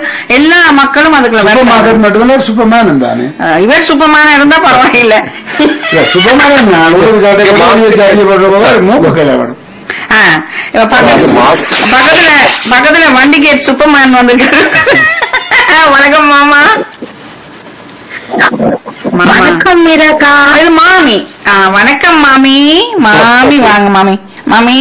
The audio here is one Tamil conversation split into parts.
எல்லா மக்களும் அதுக்குள்ள சூப்பர் வருவாங்க. மார்க்கெட் மட்டுமல்ல சூப்பர்மேன் தானே அஹ் இவர் சூப்பர்மேனா இருந்தா பரவாயில்ல இல்ல சூப்பர்மேன் நான் ஒரு சாட்டை ஜாதி போடுற மூக்கு கையில வேணும் ஆ, இப்ப பக்கத்து- மாஸ்க். பக்கத்துல பக்கத்துல வண்டி கேட் சூப்பர்மேன் வந்திருக்காரு வணக்கம் மாமா மாமா. வணக்கம் மீராக்கா இது மாமி ஆ, வணக்கம் மாமி மாமி வாங்க மாமி மாமி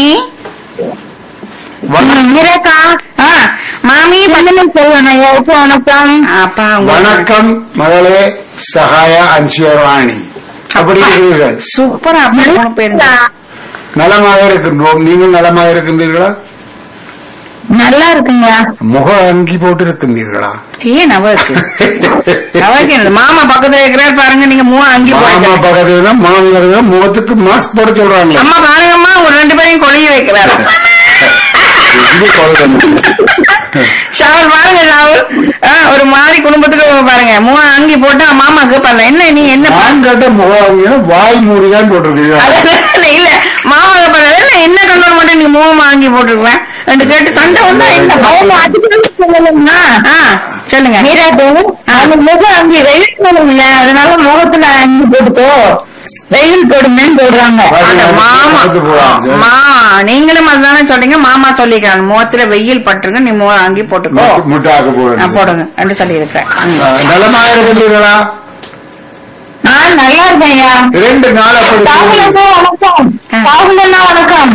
மீராக்கா ஆ, மாமி வந்தனம் சொல்லுவேன் எப்போ வணக்கம் அப்பா உங்க- வணக்கம் மகளே சகாய அன்சியராணி அப்படி இருக்கிறீர்கள் சூப்பரா அப்பா மூணு பேருங்க நலமாக இருக்கின்றோம் நீங்கள் நலமாக இருக்கின்றீர்களா நல்லா இருக்குங்க முக அங்கி போட்டு இருக்கின்றீர்களா ஏன் அவருக்கு அவருக்கு என்ன மாமா பக்கத்துல இருக்கிறார் பாருங்க நீங்க மூணு அங்கி மாமா போயிட்டு பக்கத்துல மாமி முகத்துக்கு மாஸ்க் போட சொல்றாங்க அம்மா பாருங்கம்மா ஒரு ரெண்டு பேரையும் கொழுகி வைக்கிறாரு இது சொல்றேன். ஷாவல் பாருங்க ஷாவல் ஆ, ஒரு மாதிரி குடும்பத்துக்கு பாருங்க மூணு அங்கி போட்டா மாமாக்கு பண்ணல என்ன நீ என்ன பா- நான் கேட்ட முக அங்கினா வாய் மூடிதான் போட்டிருக்கீங்க அது இல்ல மாமாக்கு பண்ணல என்ன என்ன கண்டோம் மட்டும் நீ மூணு அங்கி போட்டுருக்கேன் ரெண்டு கேட்டு சண்டை வந்தா என்ன அவங்க அதுக்கு சொல்லணும்னா ஆ சொல்லுங்க மீராக்கு அவங்க முகம் அங்கே வெயில் போடும்ல அதனால முகத்துல அங்கி போட்டுக்கோ வெயில் போடுங்கன்னு சொல்றாங்க அந்த மாமா பார்த்து போறாங்க. மா நீங்களும் அதுதானே சொல்றீங்க மாமா சொல்லிக்கிறாங்க முகத்துல வெயில் பட்டுருங்க நீ மூணு அங்கி போட்டுக்கோ முட்டாக்க ஆ, போடுங்க போடுங்க ரெண்டு சொல்லி இருக்கிறேன் நலமாக இருக்கின்றீர்களா நான் நல்லா இருக்கேன்யா இரண்டு நாள் அப்படி ராகுலண்ணா வணக்கம் ஆ. ராகுலண்ணா வணக்கம்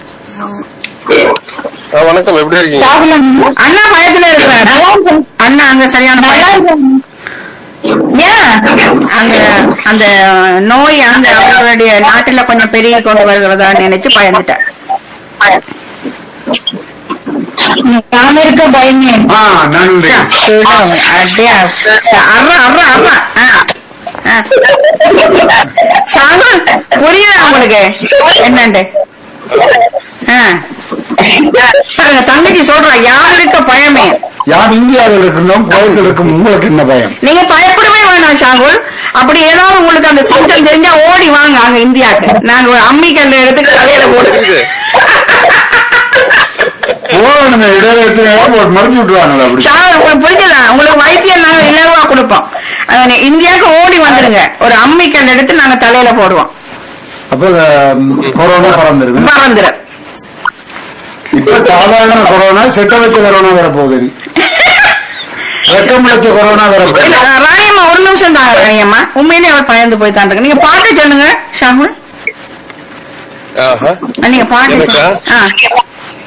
ஆ, வணக்கம் எப்படி இருக்கீங்க ராகுலண்ணா அண்ணா பயத்துல இருக்கிறாரு நல்லா இருக்கேன் அண்ணா அங்க சரியான நல்லா பயம். இருக்கேன் ஏன் அங்க அந்த நோய் அந்த அவர்களுடைய நாட்டுல கொஞ்சம் பெரிய கொண்டு வருகிறதா நினைச்சு பயந்துட்டேன் நான் இருக்க பயமே ஆ நன்றி அப்படியா அர்றா அர்றா அர்றா ஆ. ஆ. சாமி, புரியுதா உங்களுக்கு என்னண்டு ஆ. பாருங்க தங்கச்சி சொல்றா யார் இருக்க பயமே யார் இந்தியாவில் இருக்கணும் குவைத்தில் இருக்கும் உங்களுக்கு என்ன பயம் நீங்க பயப்படவே வேணாம் ஷாகுல் அப்படி ஏதாவது உங்களுக்கு அந்த சிம்டம் தெரிஞ்சா ஓடி வாங்க அங்க இந்தியாக்கு நாங்க ஒரு அம்மி கல்ல எடுத்து தலையில போடுவோம் இது போகணுமே இடைவெளி போட்டு மறைச்சு விட்டுருவாங்களா அப்படி ஷாகுல் உங்களுக்கு புரிஞ்சுதா உங்களுக்கு வைத்தியம் நாங்க இலவா கொடுப்போம் அது நீ இந்தியாவுக்கு ஓடி வந்துருங்க ஒரு அம்மி கல் எடுத்து நாங்க தலையில போடுவோம் அப்ப ம், கொரோனா பறந்துருது மறந்துடும் இப்ப சாதாரண கொரோனா செட்ட வச்ச கொரோனா வரப்போகுது இனி. வெக்கம் வச்ச கொரோனா இல்ல வரப்போகுது ராணியம்மா ஒரு நிமிஷம் தான் ராணியம்மா உண்மையிலே அவர் பயந்து போய் தான் இருக்கு நீங்க பாட்டு சொல்லுங்க ஷாகுல் ஆஹா நீங்க பாட்டு எனக்கா? சொல்லுங்க. ஆ.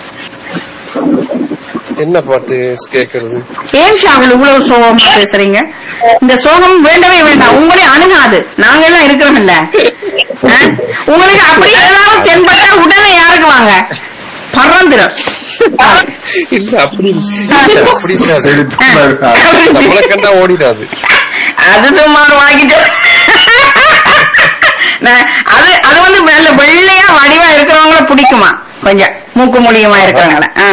என்ன பாட்டு கேக்குறது ஏன் ஷாகுல் இவ்வளவு சோகமா பேசுறீங்க இந்த சோகம் வேண்டவே வேண்டாம் உங்களே அணுகாது நாங்க எல்லாம் இருக்கிறோம் இல்ல ஆ? உங்களுக்கு அப்படி ஏதாவது தென்பட்டா உடனே யாருக்கு வாங்க பறந்துடும் இல்ல அப்படி அப்படி இருக்காது ஆ. நம்மளை கண்டா ஓடிடாது அது சும்மா ஒரு வாங்கிட்டு நான் அது அது வந்து வெள்ள வெள்ளையா வடிவா இருக்கிறவங்கள பிடிக்குமா கொஞ்சம் மூக்கு மூலியமா இருக்கிறவங்கள ஆ.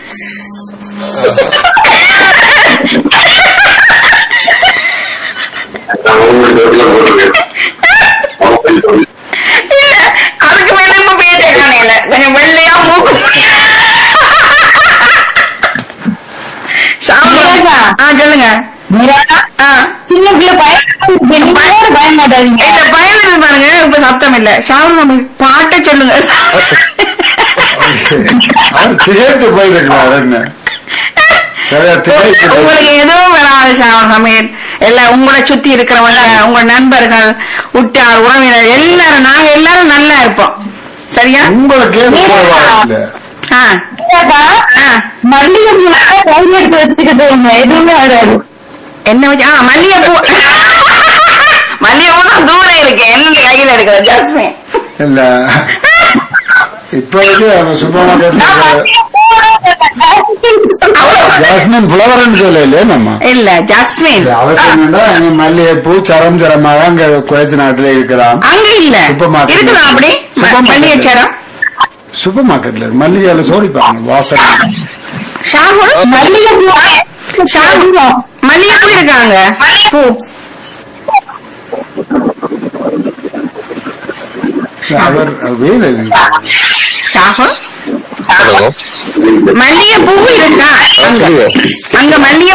இல்ல, அதுக்கு மேல இப்ப பேச காணையில கொஞ்சம் வெள்ளையா மூக்கு சாப்பிடுங்க ஆ சொல்லுங்க மீராக்கா ஆ சின்ன பிள்ளை பயம் பயம் மாட்டாதீங்க இந்த பயந்து பாருங்க இப்ப சத்தம் இல்ல ஷாவுல் நம்ம பாட்டை சொல்லுங்க அவர் திகைத்து போயிருக்கிறார் என்ன சரியா திகைத்து போய்- உங்களுக்கு எதுவும் வராது ஷாவுல் சமையல் எல்லாம் உங்களை சுத்தி இருக்கிறவங்க உங்க நண்பர்கள் உற்றார் உறவினர் எல்லாரும் நாங்க எல்லாரும் நல்லா இருப்போம் சரியா உங்களுக்கு ஏன் பரவாயில்ல ஆ மீராக்கா ஆ மல்லிகை பூ கையில் எடுத்து வச்சுக்கிட்டு எதுவுமே வராது என்ன வச்சு ஆ மல்லிகைப்பூ மல்லிகைப்பூ தான் தூரம் இருக்கு என்ன கையில எடுக்கிற ஜாஸ்மின் இல்ல இப்போதைக்கு அவன் சூப்பர் மார்க்கெட்ல ஜாஸ்மின் புலவரன் சொல்லல நம்ம இல்ல ஜாஸ்மின் இல்ல, அவசியம் வேண்டா அங்க மல்லிகைப்பூ சரம் சரமாக அங்க குவைத் நாட்டிலே இருக்கலாம் அங்க இல்ல சூப்பர் மார்க்கெட். இருக்குதா அப்படி சூப்பர் மார்க்கெட். மல்லிகை சேரம் சூப்பர் மார்க்கெட்ல மல்லிகையில சோடிப்பாங்க வாசனை ஷாகுல் மல்லிகை பூ ஷாகுல் மல்லிகைப்பூ இருக்காங்க பூ அவர் வேலை ஷாகுல் ஹலோ மல்லிகை பூ இருக்கா அங்க சொல்லுங்க அங்க மல்லிகை